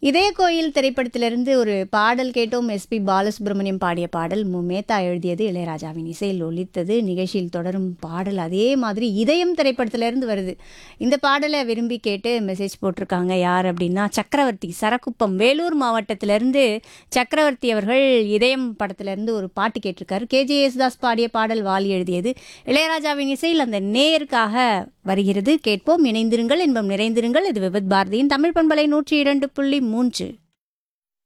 இதய கோயில் திரைப்படத்திலிருந்து ஒரு பாடல் கேட்டோம் எஸ்பி பாலசுப்ரமணியம் பாடிய பாடல் மு மேத்தா எழுதியது இளையராஜாவின் இசையில் ஒலித்தது நிகழ்ச்சியில் தொடரும் பாடல் அதே மாதிரி இதயம் திரைப்படத்திலிருந்து வருது இந்த பாடலை விரும்பி கேட்டு மெசேஜ் போட்டிருக்காங்க யார் அப்படின்னா சக்கரவர்த்தி சரக்குப்பம் வேலூர் மாவட்டத்திலிருந்து சக்கரவர்த்தி அவர்கள் இதயம் படத்திலிருந்து ஒரு பாட்டு கேட்டிருக்காரு கேஜே யேசுதாஸ் பாடிய பாடல் வாலி எழுதியது இளையராஜாவின் இசையில் அந்த நேருக்காக வருகிறது கேட்போம் இணைந்திருங்கள் இன்பம் நிறைந்திருங்கள் இது விபத் பாரதியின் தமிழ் பண்பலை நூற்றி இரண்டு புள்ளி மூன்று